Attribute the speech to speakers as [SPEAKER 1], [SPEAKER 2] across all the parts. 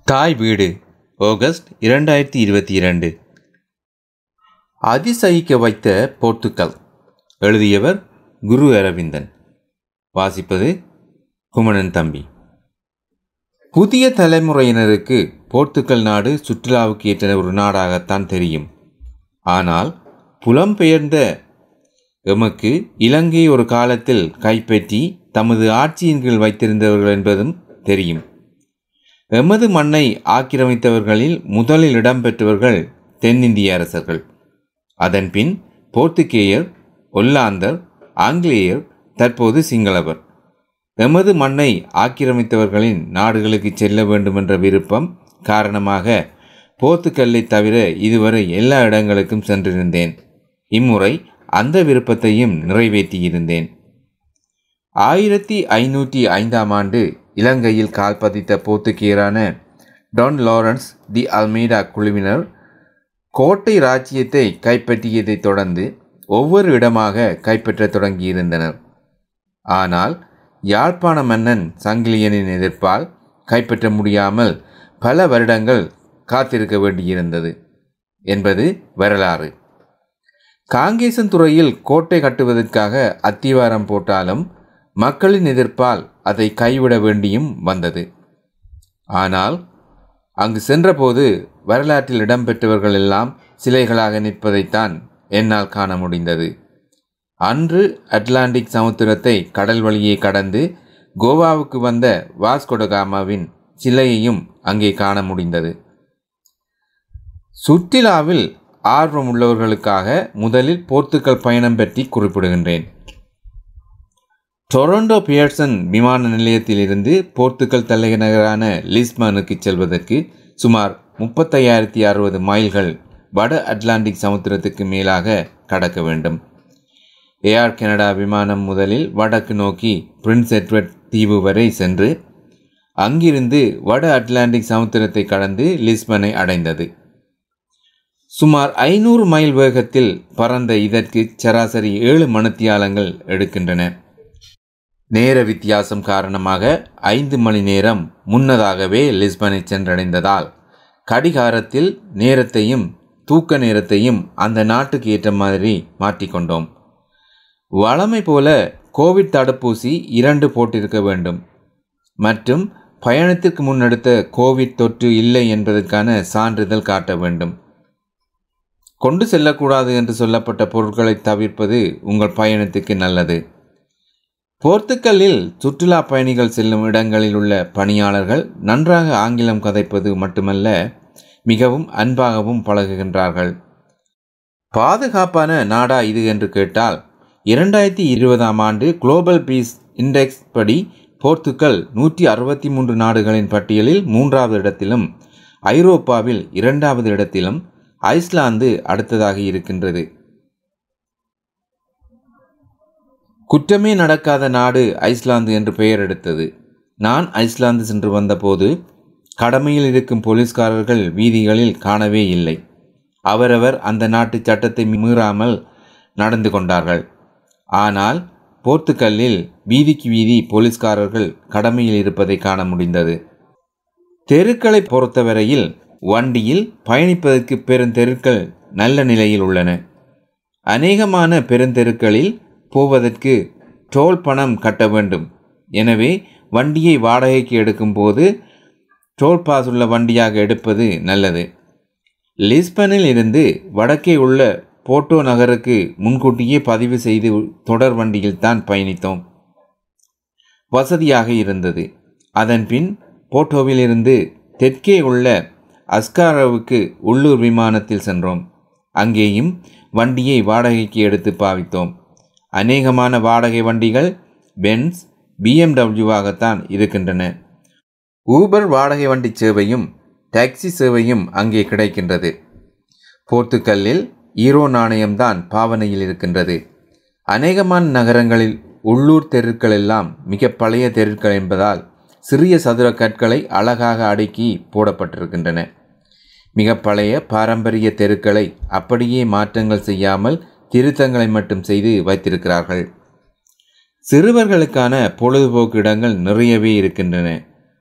[SPEAKER 1] தாய் வீடு ஆகஸ்ட் இரண்டாயிரத்தி இருபத்தி இரண்டு அதிசயிக்க வைத்த போர்த்துக்கல் எழுதியவர் குரு அரவிந்தன் வாசிப்பது குமணன் தம்பி புதிய தலைமுறையினருக்கு போர்த்துக்கல் நாடு சுற்றுலாவுக்கு ஏற்ற ஒரு நாடாகத்தான் தெரியும் ஆனால் புலம்பெயர்ந்த எமக்கு இலங்கை ஒரு காலத்தில் கைப்பற்றி தமது ஆட்சியின் கீழ் வைத்திருந்தவர்கள் என்பதும் தெரியும் எமது மண்ணை ஆக்கிரமித்தவர்களில் முதலில் இடம்பெற்றவர்கள் தென்னிந்திய அரசர்கள் அதன்பின் போர்த்துகேயர் ஒல்லாந்தர் ஆங்கிலேயர் தற்போது சிங்களவர் எமது மண்ணை ஆக்கிரமித்தவர்களின் நாடுகளுக்கு செல்ல வேண்டுமென்ற விருப்பம் காரணமாக போர்த்துக்கல்லை தவிர இதுவரை எல்லா இடங்களுக்கும் சென்றிருந்தேன் இம்முறை அந்த விருப்பத்தையும் நிறைவேற்றியிருந்தேன் ஆயிரத்தி ஐநூற்றி ஐந்தாம் ஆண்டு இலங்கையில் கால் பதித்த போர்த்துகீயரான டான் லாரன்ஸ் தி அல்மேடா குழுவினர் கோட்டை ராஜ்யத்தை கைப்பற்றியதைத் தொடர்ந்து ஒவ்வொரு இடமாக கைப்பற்றத் தொடங்கியிருந்தனர் ஆனால் யாழ்ப்பாண மன்னன் சங்கிலியனின் எதிர்ப்பால் கைப்பற்ற முடியாமல் பல வருடங்கள் காத்திருக்க வேண்டியிருந்தது என்பது வரலாறு காங்கேசன் துறையில் கோட்டை கட்டுவதற்காக அத்திவாரம் போட்டாலும் மக்களின் எதிர்ப்பால் அதை கைவிட வேண்டியும் வந்தது ஆனால் அங்கு சென்றபோது வரலாற்றில் இடம்பெற்றவர்கள் எல்லாம் சிலைகளாக நிற்பதைத்தான் என்னால் காண முடிந்தது அன்று அட்லாண்டிக் சமுத்திரத்தை கடல் வழியே கடந்து கோவாவுக்கு வந்த வாஸ்கொடகாமாவின் சிலையையும் அங்கே காண முடிந்தது சுற்றுலாவில் ஆர்வம் உள்ளவர்களுக்காக முதலில் போர்த்துக்கல் பயணம் பற்றி குறிப்பிடுகின்றேன் டொரண்டோ பியர்சன் விமான நிலையத்திலிருந்து போர்த்துக்கல் தலைநகரான லிஸ்பனுக்கு செல்வதற்கு சுமார் முப்பத்தையாயிரத்தி அறுபது மைல்கள் வட அட்லாண்டிக் சமுத்திரத்துக்கு மேலாக கடக்க வேண்டும் ஏஆர் கனடா விமானம் முதலில் வடக்கு நோக்கி பிரின்ஸ் எட்வர்ட் தீவு வரை சென்று அங்கிருந்து வட அட்லாண்டிக் சமுத்திரத்தை கடந்து லிஸ்பனை அடைந்தது சுமார் ஐநூறு மைல் வேகத்தில் பறந்த இதற்கு சராசரி ஏழு மணித்தியாலங்கள் எடுக்கின்றன நேர வித்தியாசம் காரணமாக ஐந்து மணி நேரம் முன்னதாகவே லிஸ்பனை சென்றடைந்ததால் கடிகாரத்தில் நேரத்தையும் தூக்க நேரத்தையும் அந்த நாட்டுக்கு ஏற்ற மாதிரி மாற்றிக்கொண்டோம் வழமை போல கோவிட் தடுப்பூசி இரண்டு போட்டிருக்க வேண்டும் மற்றும் பயணத்திற்கு முன்னெடுத்த கோவிட் தொற்று இல்லை என்பதற்கான சான்றிதழ் காட்ட வேண்டும் கொண்டு செல்லக்கூடாது என்று சொல்லப்பட்ட பொருட்களை தவிர்ப்பது உங்கள் பயணத்துக்கு நல்லது போர்த்துக்கல்லில் சுற்றுலா பயணிகள் செல்லும் இடங்களில் உள்ள பணியாளர்கள் நன்றாக ஆங்கிலம் கதைப்பது மட்டுமல்ல மிகவும் அன்பாகவும் பழகுகின்றார்கள் பாதுகாப்பான நாடா இது என்று கேட்டால் இரண்டாயிரத்தி இருபதாம் ஆண்டு குளோபல் பீஸ் இண்டெக்ஸ் படி போர்த்துக்கல் நூற்றி அறுபத்தி மூன்று நாடுகளின் பட்டியலில் மூன்றாவது இடத்திலும் ஐரோப்பாவில் இரண்டாவது இடத்திலும் ஐஸ்லாந்து அடுத்ததாக இருக்கின்றது குற்றமே நடக்காத நாடு ஐஸ்லாந்து என்று பெயர் எடுத்தது நான் ஐஸ்லாந்து சென்று வந்தபோது கடமையில் இருக்கும் போலீஸ்காரர்கள் வீதிகளில் காணவே இல்லை அவரவர் அந்த நாட்டு சட்டத்தை மீறாமல் நடந்து கொண்டார்கள் ஆனால் போர்த்துக்கல்லில் வீதிக்கு வீதி போலீஸ்காரர்கள் கடமையில் இருப்பதை காண முடிந்தது தெருக்களை பொறுத்தவரையில் வண்டியில் பயணிப்பதற்கு பெருந்தெருக்கள் நல்ல நிலையில் உள்ளன அநேகமான பெருந்தெருக்களில் போவதற்கு டோல் பணம் கட்ட வேண்டும் எனவே வண்டியை வாடகைக்கு எடுக்கும்போது டோல் பாஸ் உள்ள வண்டியாக எடுப்பது நல்லது லிஸ்பனில் இருந்து வடக்கே உள்ள போட்டோ நகருக்கு முன்கூட்டியே பதிவு செய்து தொடர் வண்டியில் தான் பயணித்தோம் வசதியாக இருந்தது அதன்பின் போட்டோவில் இருந்து தெற்கே உள்ள அஸ்காராவுக்கு உள்ளூர் விமானத்தில் சென்றோம் அங்கேயும் வண்டியை வாடகைக்கு எடுத்து பாவித்தோம் அநேகமான வாடகை வண்டிகள் பென்ஸ் பிஎம்டபிள்யூவாகத்தான் இருக்கின்றன ஊபர் வாடகை வண்டி சேவையும் டாக்ஸி சேவையும் அங்கே கிடைக்கின்றது போர்த்துக்கல்லில் ஈரோ நாணயம்தான் பாவனையில் இருக்கின்றது அநேகமான நகரங்களில் உள்ளூர் தெருக்கள் எல்லாம் மிக பழைய தெருக்கள் என்பதால் சிறிய சதுர கற்களை அழகாக அடுக்கி போடப்பட்டிருக்கின்றன மிக பழைய பாரம்பரிய தெருக்களை அப்படியே மாற்றங்கள் செய்யாமல் திருத்தங்களை மட்டும் செய்து வைத்திருக்கிறார்கள் சிறுவர்களுக்கான பொழுதுபோக்கு இடங்கள் நிறையவே இருக்கின்றன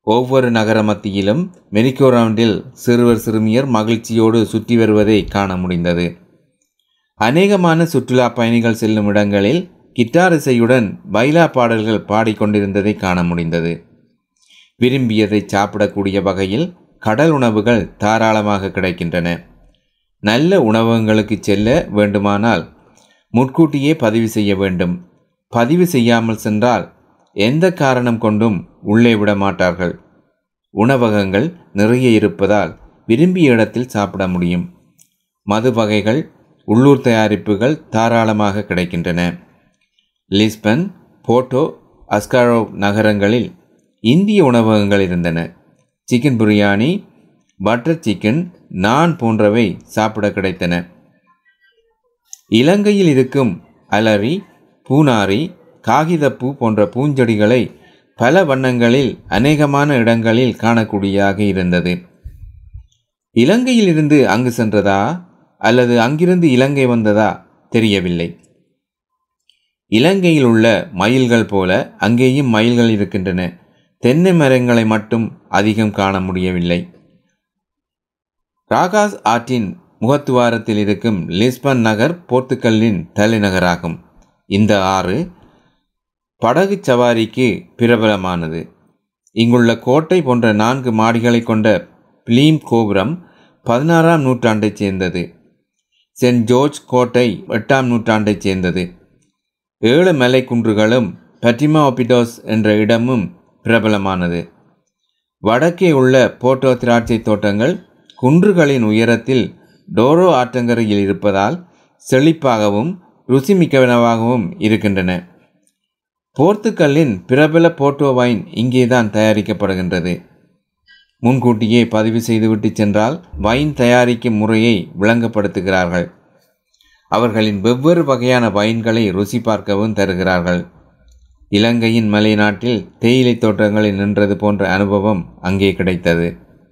[SPEAKER 1] ஒவ்வொரு நகர மத்தியிலும் மெரிக்கோ ரவுண்டில் சிறுவர் சிறுமியர் மகிழ்ச்சியோடு சுற்றி வருவதை காண முடிந்தது அநேகமான சுற்றுலா பயணிகள் செல்லும் இடங்களில் கிட்டார் இசையுடன் பைலா பாடல்கள் பாடிக்கொண்டிருந்ததை காண முடிந்தது விரும்பியதை சாப்பிடக்கூடிய வகையில் கடல் உணவுகள் தாராளமாக கிடைக்கின்றன நல்ல உணவகங்களுக்கு செல்ல வேண்டுமானால் முன்கூட்டியே பதிவு செய்ய வேண்டும் பதிவு செய்யாமல் சென்றால் எந்த காரணம் கொண்டும் உள்ளே விட மாட்டார்கள் உணவகங்கள் நிறைய இருப்பதால் விரும்பிய இடத்தில் சாப்பிட முடியும் மது வகைகள் உள்ளூர் தயாரிப்புகள் தாராளமாக கிடைக்கின்றன லிஸ்பன் போட்டோ அஸ்காரோ நகரங்களில் இந்திய உணவகங்கள் இருந்தன சிக்கன் பிரியாணி பட்டர் சிக்கன் நான் போன்றவை சாப்பிட கிடைத்தன இலங்கையில் இருக்கும் அலரி பூனாரி காகிதப்பூ போன்ற பூஞ்செடிகளை பல வண்ணங்களில் அநேகமான இடங்களில் காணக்கூடியதாக இருந்தது இலங்கையில் இருந்து அங்கு சென்றதா அல்லது அங்கிருந்து இலங்கை வந்ததா தெரியவில்லை இலங்கையில் உள்ள மயில்கள் போல அங்கேயும் மயில்கள் இருக்கின்றன தென்னை மரங்களை மட்டும் அதிகம் காண முடியவில்லை ராகாஸ் ஆற்றின் முகத்துவாரத்தில் இருக்கும் லிஸ்பன் நகர் போர்த்துக்கல்லின் தலைநகராகும் இந்த ஆறு படகு சவாரிக்கு பிரபலமானது இங்குள்ள கோட்டை போன்ற நான்கு மாடிகளை கொண்ட பிலீம் கோபுரம் பதினாறாம் நூற்றாண்டைச் சேர்ந்தது சென்ட் ஜோர்ஜ் கோட்டை எட்டாம் நூற்றாண்டைச் சேர்ந்தது ஏழு மலை குன்றுகளும் பட்டிமா ஒபிடோஸ் என்ற இடமும் பிரபலமானது வடக்கே உள்ள போட்டோ திராட்சை தோட்டங்கள் குன்றுகளின் உயரத்தில் டோரோ ஆற்றங்கரையில் இருப்பதால் செழிப்பாகவும் ருசிமிக்கவனவாகவும் இருக்கின்றன போர்த்துக்கல்லின் பிரபல போட்டோ வைன் இங்கேதான் தயாரிக்கப்படுகின்றது முன்கூட்டியே பதிவு செய்துவிட்டு சென்றால் வைன் தயாரிக்கும் முறையை விளங்கப்படுத்துகிறார்கள் அவர்களின் வெவ்வேறு வகையான வைன்களை ருசி பார்க்கவும் தருகிறார்கள் இலங்கையின் மலைநாட்டில் தேயிலை தோட்டங்களில் நின்றது போன்ற அனுபவம் அங்கே கிடைத்தது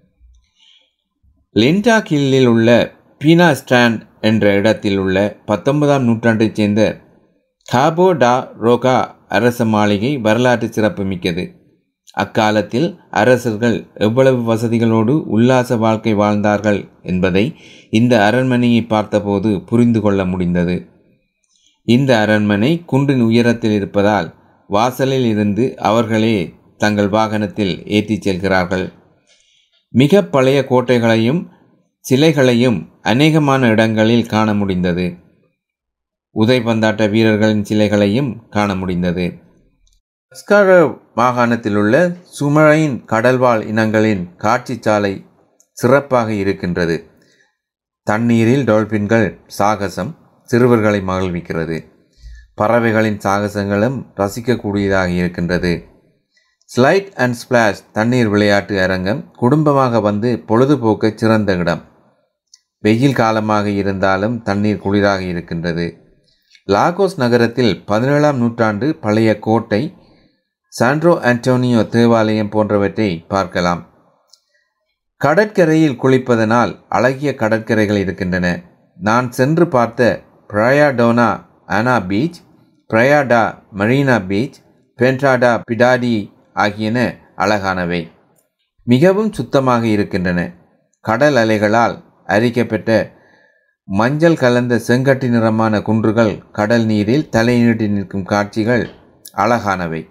[SPEAKER 1] லிண்டா கில்லில் உள்ள பீனா ஸ்டாண்ட் என்ற இடத்தில் உள்ள பத்தொன்பதாம் நூற்றாண்டைச் சேர்ந்த காபோ டா ரோகா அரச மாளிகை வரலாற்று சிறப்புமிக்கது அக்காலத்தில் அரசர்கள் எவ்வளவு வசதிகளோடு உல்லாச வாழ்க்கை வாழ்ந்தார்கள் என்பதை இந்த அரண்மனையை பார்த்தபோது புரிந்து கொள்ள முடிந்தது இந்த அரண்மனை குன்றின் உயரத்தில் இருப்பதால் வாசலில் இருந்து அவர்களே தங்கள் வாகனத்தில் ஏற்றிச் செல்கிறார்கள் மிக பழைய கோட்டைகளையும் சிலைகளையும் அநேகமான இடங்களில் காண முடிந்தது உதைபந்தாட்ட வீரர்களின் சிலைகளையும் காண முடிந்தது ஸ்கார மாகாணத்தில் உள்ள சுமழையின் கடல்வாழ் இனங்களின் காட்சி சாலை சிறப்பாக இருக்கின்றது தண்ணீரில் டால்பின்கள் சாகசம் சிறுவர்களை மகிழ்விக்கிறது பறவைகளின் சாகசங்களும் ரசிக்கக்கூடியதாக இருக்கின்றது ஸ்லைட் அண்ட் ஸ்பிளாஷ் தண்ணீர் விளையாட்டு அரங்கம் குடும்பமாக வந்து பொழுதுபோக்க சிறந்த இடம் வெயில் காலமாக இருந்தாலும் தண்ணீர் குளிராக இருக்கின்றது லாகோஸ் நகரத்தில் பதினேழாம் நூற்றாண்டு பழைய கோட்டை சாண்ட்ரோ ஆண்டோனியோ தேவாலயம் போன்றவற்றை பார்க்கலாம் கடற்கரையில் குளிப்பதனால் அழகிய கடற்கரைகள் இருக்கின்றன நான் சென்று பார்த்த Praia Dona Ana beach Praia da Marina beach Ponta da Piedade ஆகியன அழகானவை மிகவும் சுத்தமாக இருக்கின்றன கடல் அலைகளால் அரிக்கப்பட்ட மஞ்சள் கலந்த செங்கட்டி நிறமான குன்றுகள் கடல் நீரில் தலைநீட்டி நிற்கும் காட்சிகள் அழகானவை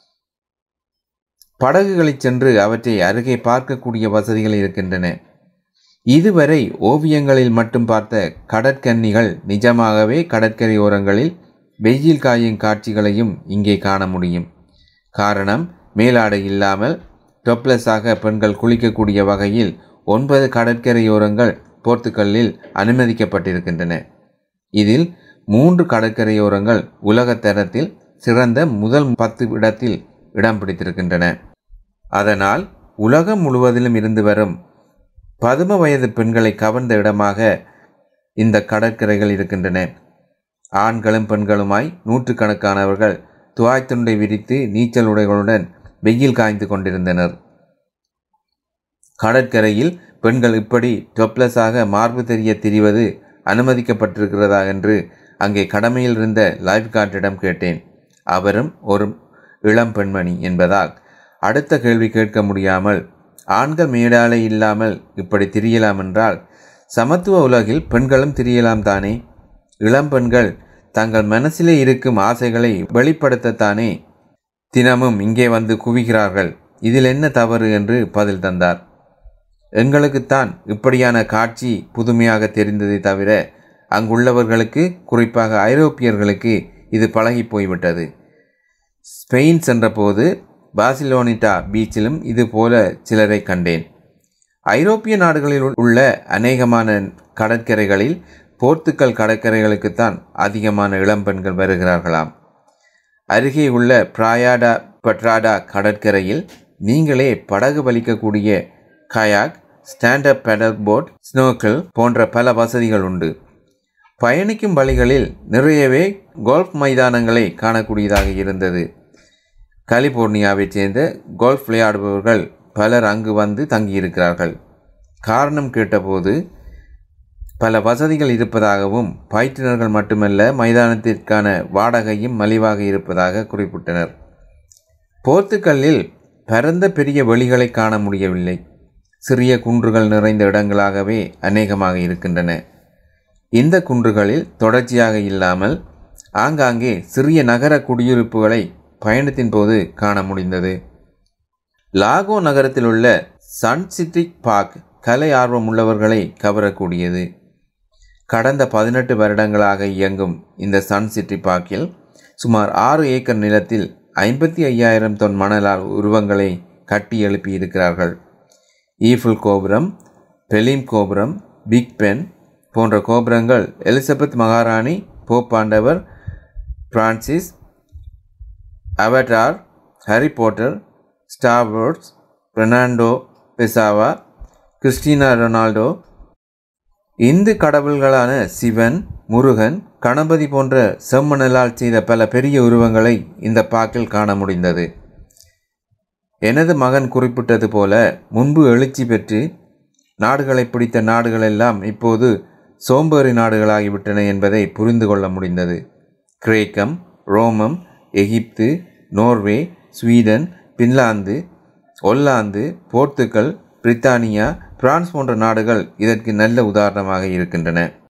[SPEAKER 1] படகுகளில் சென்று அவற்றை அருகே பார்க்கக்கூடிய வசதிகள் இருக்கின்றன இதுவரை ஓவியங்களில் மட்டும் பார்த்த கடற்கன்னிகள் நிஜமாகவே கடற்கரை ஓரங்களில் வெயில் காயும் காட்சிகளையும் இங்கே காண முடியும் காரணம் மேலாடை இல்லாமல் டொப்லஸாக பெண்கள் குளிக்கக்கூடிய வகையில் ஒன்பது கடற்கரையோரங்கள் போர்த்துக்கல்லில் அனுமதிக்கப்பட்டிருக்கின்றன இதில் மூன்று கடற்கரையோரங்கள் உலக தரத்தில் சிறந்த முதல் பத்து இடத்தில் இடம் பிடித்திருக்கின்றன அதனால் உலகம் முழுவதிலும் இருந்து வரும் பதும வயது பெண்களை கவர்ந்த இடமாக இந்த கடற்கரைகள் இருக்கின்றன ஆண்களும் பெண்களுமாய் நூற்றுக்கணக்கானவர்கள் துவாய்த்துண்டை விரித்து நீச்சல் உடைகளுடன் வெயில் காய்ந்து கொண்டிருந்தனர் கடற்கரையில் பெண்கள் இப்படி டொப்லஸாக மார்பு தெரிய திரிவது அனுமதிக்கப்பட்டிருக்கிறதா என்று அங்கே கடமையில் இருந்த லைஃப் கார்டிடம் கேட்டேன் அவரும் ஒரு இளம் பெண்மணி என்பதால் அடுத்த கேள்வி கேட்க முடியாமல் ஆண்கள் மேடாலை இல்லாமல் இப்படி திரியலாம் என்றால் சமத்துவ உலகில் பெண்களும் திரியலாம் தானே இளம் பெண்கள் தங்கள் மனசிலே இருக்கும் ஆசைகளை வெளிப்படுத்தத்தானே தினமும் இங்கே வந்து குவிகிறார்கள் இதில் என்ன தவறு என்று பதில் தந்தார் எங்களுக்குத்தான் இப்படியான காட்சி புதுமையாக தெரிந்ததை தவிர அங்குள்ளவர்களுக்கு குறிப்பாக ஐரோப்பியர்களுக்கு இது பழகி போய்விட்டது ஸ்பெயின் சென்றபோது பாசிலோனிட்டா பீச்சிலும் இது போல சிலரை கண்டேன் ஐரோப்பிய நாடுகளில் உள்ள அநேகமான கடற்கரைகளில் போர்த்துக்கல் கடற்கரைகளுக்குத்தான் அதிகமான இளம்பெண்கள் வருகிறார்களாம் அருகே உள்ள பிராயாடா பட்ராடா கடற்கரையில் நீங்களே படகு வலிக்கக்கூடிய kayak stand up paddle boat snorkel போன்ற பல வசதிகள் உண்டு பயணிக்கும் வழிகளில் நிறையவே கோல்ஃப் மைதானங்களை காணக்கூடியதாக இருந்தது கலிபோர்னியாவைச் சேர்ந்த கோல்ஃப் விளையாடுபவர்கள் பலர் அங்கு வந்து தங்கியிருக்கிறார்கள் காரணம் கேட்டபோது பல வசதிகள் இருப்பதாகவும் பயிற்றுனர்கள் மட்டுமல்ல மைதானத்திற்கான வாடகையும் மலிவாக இருப்பதாக குறிப்பிட்டனர் போர்த்துக்கல்லில் பரந்த பெரிய வெளிகளை காண முடியவில்லை சிறிய குன்றுகள் நிறைந்த இடங்களாகவே அநேகமாக இருக்கின்றன இந்த குன்றுகளில் தொடர்ச்சியாக இல்லாமல் ஆங்காங்கே சிறிய நகர குடியிருப்புகளை பயணத்தின் போது காண முடிந்தது லாகோ நகரத்தில் உள்ள சன் சிட்டி பார்க் கலை ஆர்வம் உள்ளவர்களை கவரக்கூடியது கடந்த பதினெட்டு வருடங்களாக இயங்கும் இந்த சன் சிட்டி பார்க்கில் சுமார் ஆறு ஏக்கர் நிலத்தில் ஐம்பத்தி ஐயாயிரம் தொன் மணலால் உருவங்களை கட்டி எழுப்பியிருக்கிறார்கள் ஈஃபில் கோபுரம் பெலிம் கோபுரம் பிக் பென் போன்ற கோபுரங்கள் எலிசபெத் மகாராணி போப்பாண்டவர் Francis avatar Harry Potter Star Wars Fernando Pessoa Cristiano Ronaldo இந்து கடவுள்களான சிவன் முருகன் கணபதி போன்ற செம்மணலால் செய்த பல பெரிய உருவங்களை இந்த பாக்கில் காண முடிந்தது எனது மகன் குறிப்பிட்டது போல முன்பு எழுச்சி பெற்று நாடுகளை பிடித்த நாடுகளெல்லாம் இப்போது சோம்பேறி நாடுகளாகிவிட்டன என்பதை புரிந்து கொள்ள முடிந்தது கிரேக்கம் ரோமம் Egypt Norway Sweden Finland Holland Portugal Britannia France போன்ற நாடுகள் இதற்கு நல்ல உதாரணமாக இருக்கின்றன